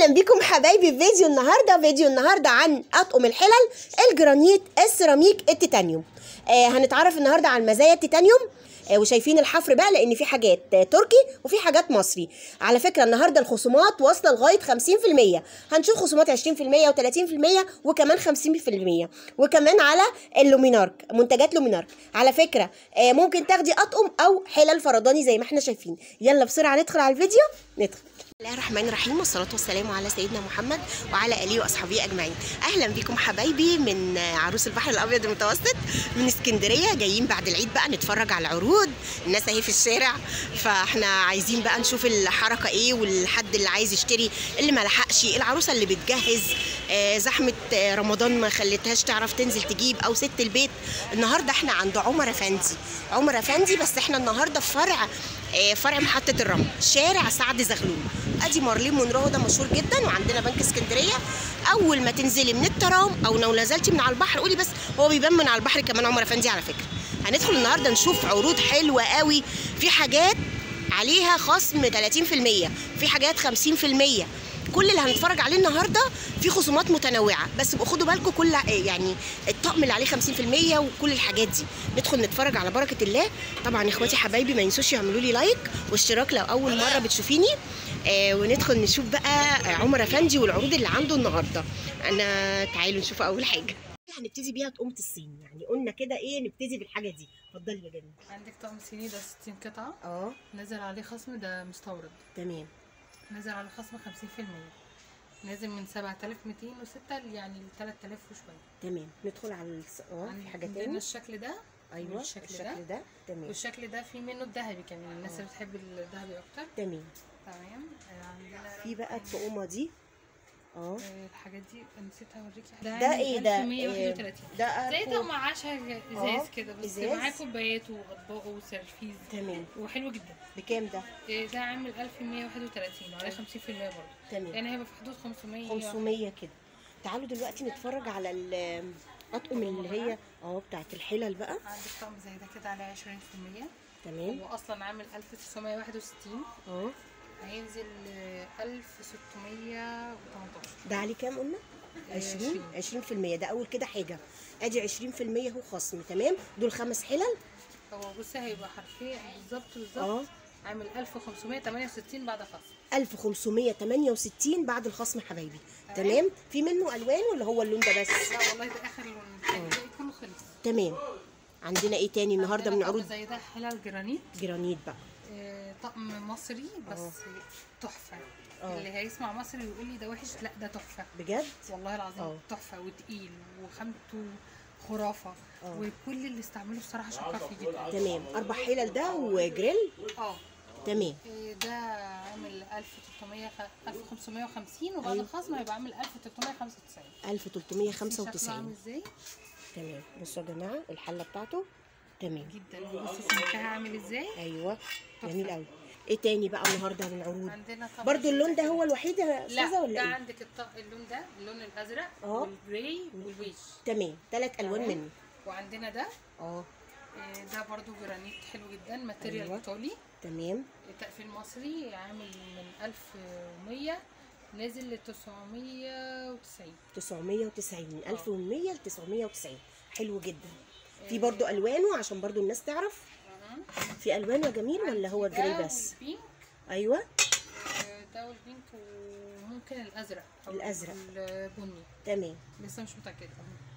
اهلا بيكم حبايبي في فيديو النهارده فيديو النهارده عن اطقم الحلل الجرانيت السيراميك التيتانيوم آه هنتعرف النهارده عن مزايا التيتانيوم آه وشايفين الحفر بقى لان في حاجات آه تركي وفي حاجات مصري على فكره النهارده الخصومات واصله لغايه 50% هنشوف خصومات 20% و30% وكمان 50% وكمان على اللومينارك منتجات لومينارك على فكره آه ممكن تاخدي اطقم او حلل فرداني زي ما احنا شايفين يلا بسرعه ندخل على الفيديو ندخل بسم الله الرحمن الرحيم والصلاة والسلام على سيدنا محمد وعلى آله وأصحابه أجمعين أهلا بكم حبايبي من عروس البحر الأبيض المتوسط من اسكندرية جايين بعد العيد بقى نتفرج على العروض الناس أهي في الشارع فاحنا عايزين بقى نشوف الحركة إيه والحد اللي عايز يشتري اللي ما لحقش العروسة اللي بتجهز آه زحمة آه رمضان ما خلتهاش تعرف تنزل تجيب أو ست البيت النهاردة احنا عند عمر أفندي عمر أفندي بس احنا النهاردة في فرع فرع محطة الرمل شارع سعد زغلول ادي مارلين مونرو ده مشهور جدا وعندنا بنك اسكندرية اول ما تنزلي من الترام او لو نزلتي من على البحر قولي بس هو بيبان من على البحر كمان عمر افندي على فكرة هندخل النهارده نشوف عروض حلوة قوي في حاجات عليها خصم 30% في حاجات 50% كل اللي هنتفرج عليه النهارده في خصومات متنوعه بس ابقوا خدوا بالكم كل يعني الطقم اللي عليه 50% وكل الحاجات دي ندخل نتفرج على بركه الله طبعا اخواتي حبايبي ما ينسوش يعملوا لي لايك واشتراك لو اول مره بتشوفيني آه وندخل نشوف بقى عمر افندي والعروض اللي عنده النهارده انا تعالوا نشوف اول حاجه هنبتدي بيها تقومة الصين يعني قلنا كده ايه نبتدي بالحاجه دي اتفضلي يا جميل عندك طقم صيني ده 60 قطعة اه نزل عليه خصم ده مستورد تمام نزل عليه خصم 50% نازل من 7206 يعني ل 3000 وشوية تمام ندخل على الس... اه في حاجه عندنا تاني الشكل ده ايوه والشكل الشكل ده. ده تمام والشكل ده في منه الذهبي كمان الناس آه. اللي بتحب الذهبي اكتر تمام تمام آه، عندنا في بقى الطقومه دي اه آه، الحاجات دي نسيت اوريكي ده ايه ده؟ 1131 ده زي أرقام. طقم عشا ازاز آه، كده بس إزاز. معاه كوبايات واطباق وسرفيز تمام وحلو جدا بكام ده؟ آه، ده عامل 1131 وعليه 50% برضه تمام يعني هيبقى في حدود 500 500 كده تعالوا دلوقتي نتفرج على الاطقم اللي هي اه بتاعت الحلل بقى عندك طقم زي ده كده عليه 20% تمام هو اصلا عامل 1961 اه هينزل آه، 1618 ده عليه كام قلنا؟ آه، 20 20% ده اول كده حاجه ادي 20% هو خصم تمام دول خمس حلل هو بصي هيبقى حرفيا بالظبط بالظبط اه عامل 1568 بعد خصم 1568 بعد الخصم حبايبي تمام في منه الوان ولا هو اللون ده بس لا والله ده اخر لون الباقي كله خلص تمام عندنا ايه تاني النهارده عندنا من طقم عروض زي ده حلال جرانيت جرانيت بقى آه، طقم مصري بس آه. تحفه آه. اللي هيسمع مصري ويقول لي ده وحش لا ده تحفه بجد والله آه. العظيم تحفه وتقيل وخامته خرافه آه. وكل اللي استعمله الصراحه شكر فيه جدا تمام اربع حلل ده وجريل اه تمام إيه ده عامل 1300 خ- 1550 وبعد أيوة. الخصم هيبقى عامل 1395 شكله 1395 عامل ازاي تمام بصوا يا جماعه الحله بتاعته تمام جدا بصي سمكها عامل ازاي ايوه تحفة. جميل قوي ايه تاني بقى النهارده من العروض عندنا طبعا برضو اللون ده هو الوحيد يا استاذه لا ولا ده ايه عندك الط... اللون ده اللون الازرق اه. والجراي والبيج تمام ثلاث الوان تمام. منه وعندنا ده اه إيه ده برضو جرانيت حلو جدا ماتيريال أيوة. ايطالي تمام تقفيل مصري عامل من 1100 نازل ل 990 990 من 1100 ل 990 حلو جدا في برضو الوانه عشان برضو الناس تعرف أها. في الوانه جميل ولا هو ده جراي بس والبينك ايوه آه، ده والبينك وممكن الازرق او الأزرق. البني تمام لسه مش متاكده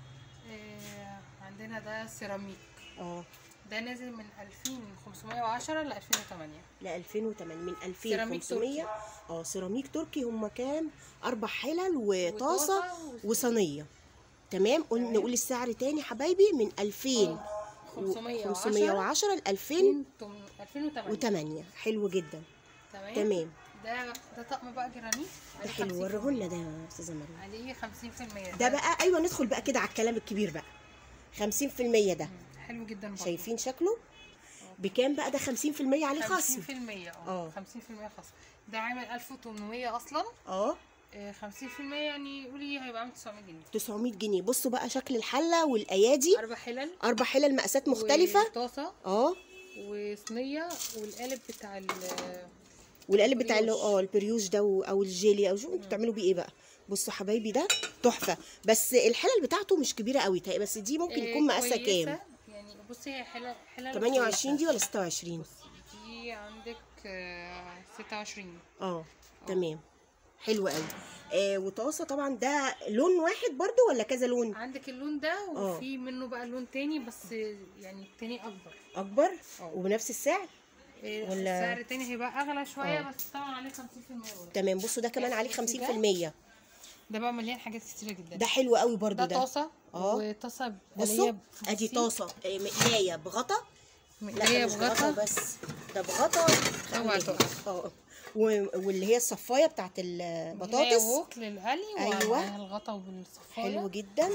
آه، عندنا ده سيراميك اه ده نازل من 2510 ل 2008 ل 2008 من سيراميك 2500 اه سيراميك تركي هم كام اربع حلل وطاسه وطاسة وصينيه تمام قول تمام. نقول السعر تاني حبايبي من 2000 510 510 ل 2008 2008 حلو جدا تمام تمام ده ده طقم بقى جرانيت ده عليه حلو 50%. وريهولنا ده يا استاذه مريم عليه 50% ده بقى ايوه ندخل بقى كده على الكلام الكبير بقى 50% ده مم، حلو جدا برضه. شايفين شكله بكام بقى ده 50% عليه خصم 50% اه. اه 50% خصم ده عامل 1800 اصلا اه آه، 50% يعني قولي هيبقى عامل 900 جنيه 900 جنيه بصوا بقى شكل الحله والايادي اربع حلل اربع حلل مقاسات مختلفه وطاسه اه وصينيه والقالب بتاع ال- والقالب بتاع اللي بريوش. اه البريوش ده و- او الجيلي او شو انتوا بتعملوا بيه ايه بقى بصوا حبايبي ده تحفه بس الحلل بتاعته مش كبيره قوي تقريبا بس دي ممكن آه، يكون مقاسها كويسة. كام يعني بصي هي حلة حلة 28 دي ولا 26 دي عندك آه، 26 اه تمام حلو قوي آه وطاسه طبعا ده لون واحد برضو ولا كذا لون عندك اللون ده اه. وفي منه بقى لون تاني بس يعني التاني اكبر اكبر اه. وبنفس السعر إيه، ولا- السعر التاني هيبقى اغلى شويه اه. بس طبعا عليه 50% برضه. تمام بصوا ده كمان عليه 50% ده بقى مليان حاجات كتيره جدا ده حلو قوي برضو ده ده طاسه اه. وطاسه بصوا بصي- ادي طاسه آه، مقلايه بغطا لا مقليه ده مش بغطا بغطا بس ده بغطا اوعى خلي- تقع. اه و- واللي هي الصفايه بتاعت مقلايه البطاطس ووك للقلي أيوة. ومعاها الغطا والصفايه حلو جدا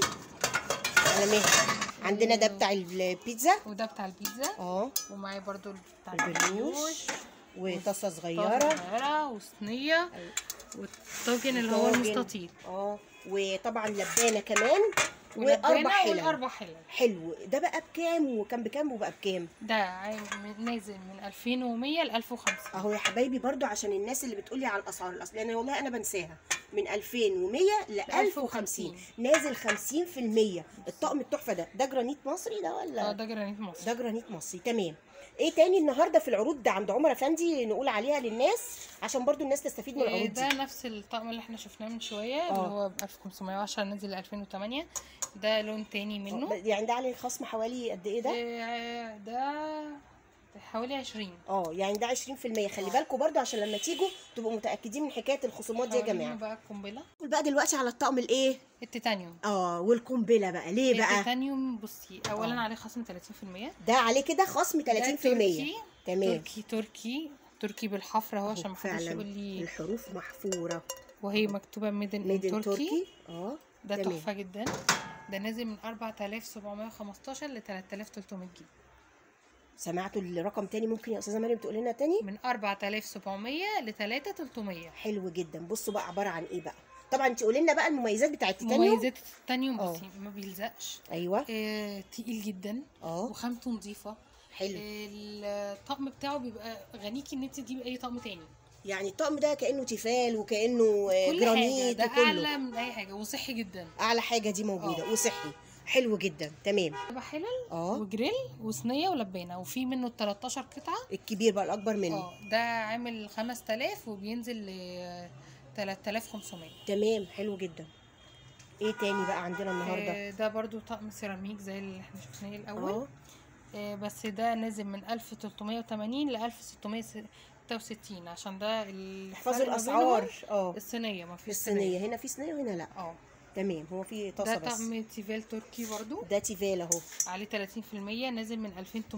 على مهل عندنا ده بتاع البيتزا وده بتاع البيتزا اه ومعايا برضو بتاع البريوش البريوش وطاسه طاسة صغيره صغيره وصينيه والطاجن اللي هو طاجن. المستطيل اه وطبعا لبانه كمان واربع واللبانة حلل والاربع حلل حلو ده بقى بكام وكان بكام وبقى بكام ده عايم- من- نازل من 2100 ل 1050 اهو يا حبايبي برضو عشان الناس اللي بتقولي على الاسعار الاصل لان والله انا بنساها من 2100 ل 1050 نازل 50% الطقم التحفه ده ده جرانيت مصري ده اه ولا ده جرانيت مصر ده جرانيت مصري تمام ايه تاني النهارده في العروض ده عند عمر افندي نقول عليها للناس عشان برضو الناس تستفيد من إيه العروض ده دي نفس الطقم اللي احنا شفناه من شويه اه. اللي هو ب 1510 نزل ل 2008 ده لون تاني منه يعني ده عليه خصم حوالي قد ايه ده إيه ده حوالي 20 اه يعني ده 20% خلي بالكم برضو عشان لما تيجوا تبقوا متاكدين من حكايه الخصومات دي يا حوالينا جماعه بقى القنبله ندخل بقى دلوقتي على الطقم الايه التيتانيوم اه والقنبله بقى ليه بقى التيتانيوم بصي اولا اه. عليه خصم 30% ده عليه كده خصم 30% ده تركي تمام تركي تركي تركي بالحفره اهو عشان ما حدش فعلا يقول لي الحروف محفوره وهي مكتوبه ميدن ميد ان تركي تركي اه ده تمام. تحفه جدا ده نازل من 4715 ل 3300 جنيه سمعتوا الرقم تاني ممكن يا استاذه مريم تقول لنا تاني من 4700 ل 3300 حلو جدا بصوا بقى عباره عن ايه بقى طبعا انت قولي لنا بقى المميزات بتاعه التيتانيوم مميزات التيتانيوم اه. بصي ما بيلزقش ايوه آه، تقيل جدا اه وخامته نظيفه حلو الطقم بتاعه بيبقى غنيكي ان انت تجيبي اي طقم تاني يعني الطقم ده كانه تيفال وكانه آه، كل حاجه جرانيت ده وكله اعلى من اي حاجه وصحي جدا اعلى حاجه دي موجوده اه. وصحي حلو جدا تمام بقى حلل اه وجريل وصينيه ولبانه وفي منه 13 قطعه الكبير بقى الاكبر منه اه ده عامل 5000 وبينزل ل 3500 تمام حلو جدا ايه تاني بقى عندنا النهارده آه، ده برضو طقم سيراميك زي اللي احنا شفناه الاول اه آه، بس ده نازل من 1380 ل 1666 عشان ده الفرق احفظوا ما الاسعار بينهم اه الصينيه ما في في الصينيه هنا في صينيه وهنا لا اه تمام هو في ده طاسه بس طقم تيفال تركي برضو ده تيفال اهو عليه 30% نازل من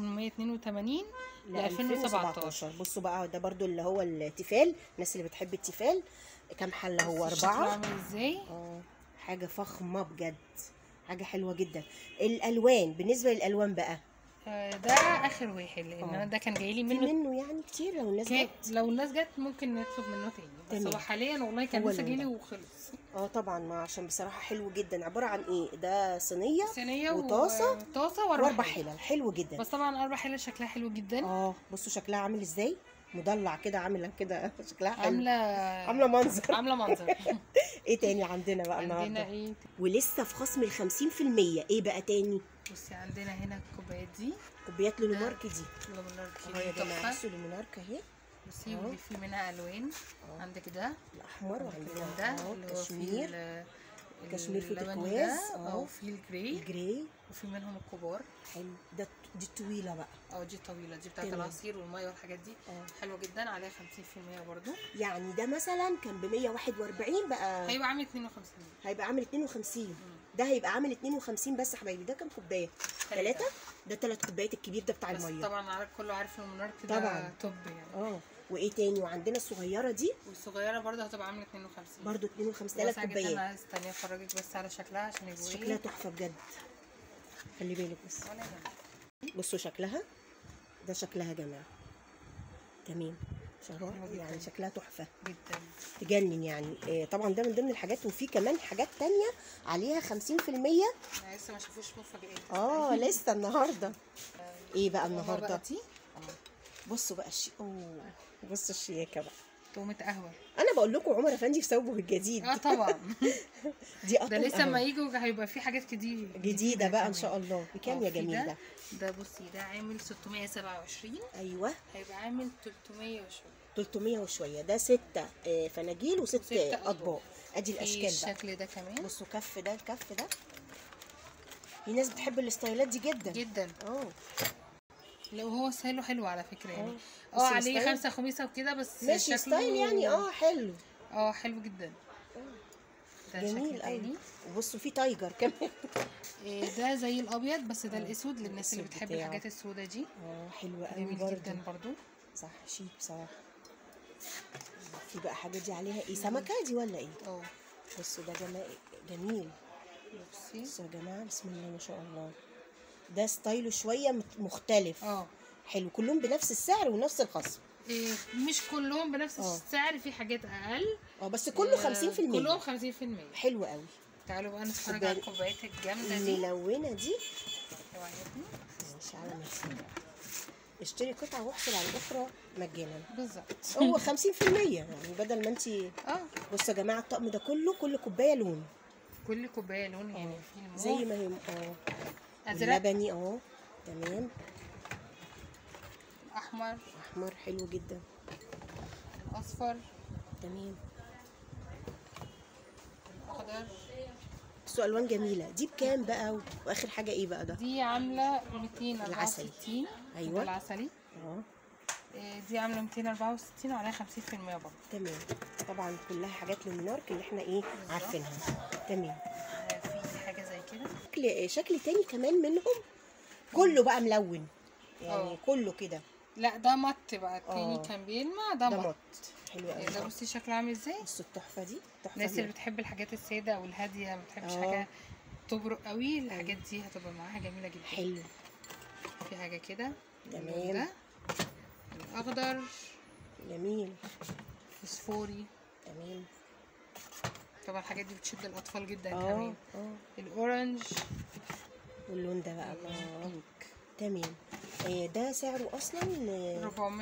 2882 ل ل 2017 بصوا بقى ده برضو اللي هو التيفال الناس اللي بتحب التيفال كام حله هو شكله اربعه عامل ازاي اه حاجه فخمه بجد حاجه حلوه جدا الالوان بالنسبه للالوان بقى آه، ده اخر واحد لان اه. انا ده كان جاي لي في منه منه يعني كتير لو الناس كان جت لو الناس جت ممكن نطلب منه تاني بس تمام. هو حاليا والله كان هو لسه اللون جاي لي ده. وخلص اه طبعا ما عشان بصراحه حلو جدا عباره عن ايه ده صينيه صينيه وطاسة و- طاسه واربع واربع حلل حلل حلو جدا بس طبعا اربع حلل شكلها حلو جدا اه بصوا شكلها عامل ازاي مضلع كده عامله كده شكلها حلو عامله عامله منظر عامله منظر ايه تاني عندنا بقى عندنا النهارده ايه ولسه في خصم ال 50% ايه بقى تاني بصي عندنا هنا الكوبايات دي كوبايات لونمارك دي لوميناركي اهو يا دي جماعه تحفه بصوا لونمارك اهي بصي اهو. ودي في منها الوان اه. عندك ده الاحمر وعندنا ده اهو اللي هو فيه كشمير ال- كشمير في اللبني تركواز، ده اه. او في الجراي الجراي وفي منهم الكبار حلو ده دي الطويله بقى اه دي طويله دي بتاعت تمام. العصير والميه والحاجات دي اه حلوه جدا عليها 50% برضو يعني ده مثلا كان ب 141 بقى هيبقى عامل 52 هيبقى عامل 52 ده هيبقى عامل 52 بس يا حبايبي ده كام كوبايه ثلاثه ده ثلاث كوبايات الكبير ده بتاع بس الميه طبعا عارف كله عارف ان المونارك ده طبعا. توب يعني اه وايه تاني وعندنا الصغيره دي والصغيره برضه هتبقى عامله 52 برضو 52 ثلاث بس كوبايات انا استني افرجك بس على شكلها عشان يبقوا شكلها ايه تحفه بجد خلي بالك بس ولا يهمك. بصوا شكلها ده شكلها يا جماعه تمام شهر حلوة يعني جداً. شكلها تحفه جدا تجنن يعني آه، طبعا ده من ضمن الحاجات وفي كمان حاجات تانية عليها 50% انا لسه ما شافوش مفاجآت اه لسه النهارده ايه بقى هما النهارده بقى دي بصوا بقى الشيء اوه بصوا الشياكه بقى تومة قهوة انا بقول لكم عمر افندي في ثوبه الجديد اه طبعا دي ده اطقم لسه ما قهوة. يجوا هيبقى في حاجات كتير جديده بقى ان كمان. شاء الله بكام اه، يا في جميل ده ده بصي ده عامل 627 ايوه هيبقى عامل 300 وشوية 300 وشويه ده ستة آه، فناجيل وست وست أطباق. اطباق ادي في الاشكال بقى الشكل ده كمان بصوا كف ده الكف ده في ناس بتحب الستايلات دي جدا جدا اه لو هو ستايله حلو على فكرة يعني اه. بس اه عليه الستايل- خمسة خميسة وكده بس ماشي شكله- ستايل يعني اه حلو اه حلو جدا ده جميل شكل قوي تاني وبصوا في تايجر كمان إيه ده زي الابيض بس ده الاسود للناس اللي الأسود بتحب بتاعه. الحاجات السوداء دي اه حلو قوي جميل برضه جدا برضو صح شيك بصراحه في بقى حاجه دي عليها ايه سمكه دي ولا ايه اه بصوا ده جمال جميل بصي بصوا يا جماعه بسم الله ما شاء الله ده ستايله شويه مت- مختلف اه حلو كلهم بنفس السعر ونفس الخصم إيه مش كلهم بنفس اه. السعر في حاجات اقل اه بس كله آه، 50% كلهم 50% حلو قوي تعالوا بقى نتفرج كوباية- على الكوبايات الجامده دي الملونه دي وعجبتني. ماشي على مهلك اشتري قطعه واحصل على الاخرى مجانا بالظبط هو 50% يعني بدل ما انت اه بصوا يا جماعه الطقم ده كله كل كوبايه لون كل كوبايه لون يعني في الموف زي ما هي اه ازرق اللبني اه تمام احمر احمر حلو جدا اصفر تمام اخضر بصوا الوان جميله دي بكام بقى واخر حاجه ايه بقى ده دي عامله 264 أيوة. ده العسلي اه إيه، دي عامله 264 وعليها 50% برضه تمام طبعا كلها حاجات للمنارك اللي احنا ايه عارفينها تمام آه، في حاجه زي كده شكل شكل تاني كمان منهم كله بقى ملون يعني اه. كله كده لا ده مط بقى التاني اه. كان بيلمع ده ده مط مط حلو إيه، ده قوي بصي شكله عامل ازاي بصوا التحفه دي تحفه الناس اللي جدا. بتحب الحاجات الساده او الهاديه ما بتحبش اه. حاجه تبرق قوي الحاجات دي هتبقى معاها جميله جدا حلو في حاجه كده تمام. اللون ده الاخضر جميل فوسفوري تمام طبعا الحاجات دي بتشد الاطفال جدا اه كمان اه الاورنج واللون ده بقى الله تمام آه، ده سعره اصلا آه،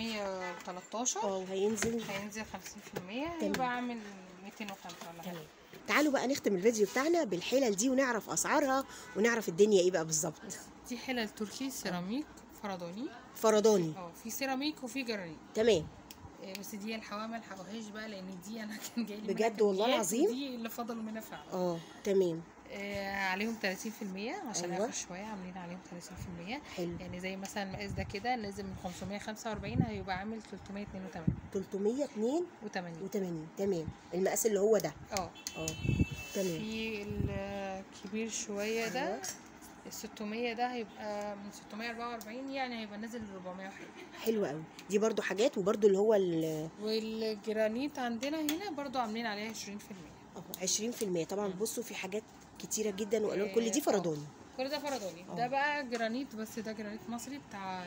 413 اه وهينزل هينزل 50% يبقى عامل 205 ولا حاجه تمام تعالوا بقى نختم الفيديو بتاعنا بالحلل دي ونعرف اسعارها ونعرف الدنيا ايه بقى بالظبط دي حلل تركي سيراميك فرداني فرداني اه في سيراميك وفي جرانيت تمام إيه، بس دي الحوامل ما لحقوهاش بقى لان دي انا كان جاي لي بجد والله العظيم؟ دي اللي فضل منها فعلا اه تمام آه عليهم 30% عشان أيوة. اخر شويه عاملين عليهم 30% حلو يعني زي مثلا المقاس ده كده لازم من 545 هيبقى عامل 382 382 و80 تمام المقاس اللي هو ده اه اه تمام في الكبير شويه ده أيوة. ال 600 ده هيبقى من 644 يعني هيبقى نازل ل 400 وحاجه حلو قوي دي برضو حاجات وبرضو اللي هو ال والجرانيت عندنا هنا برضو عاملين عليها 20% اه 20% طبعا بصوا في حاجات كتيره جدا والوان إيه، كل دي اه. فرداني كل ده فرداني اه. ده بقى جرانيت بس ده جرانيت مصري بتاع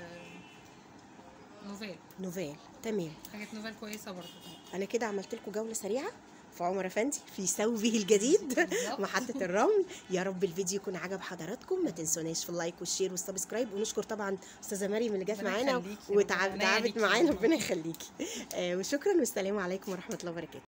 نوفيل نوفيل تمام حاجات نوفيل كويسه برضو انا كده عملت لكم جوله سريعه في عمر افندي في ثوبه الجديد بالظبط. محطه الرمل يا رب الفيديو يكون عجب حضراتكم ما تنسوناش في اللايك والشير والسبسكرايب ونشكر طبعا استاذه مريم اللي جت ربنا معانا يخليكي، ربنا وتعبت يعينيكي. معانا ربنا يخليكي آه وشكرا والسلام عليكم ورحمه الله وبركاته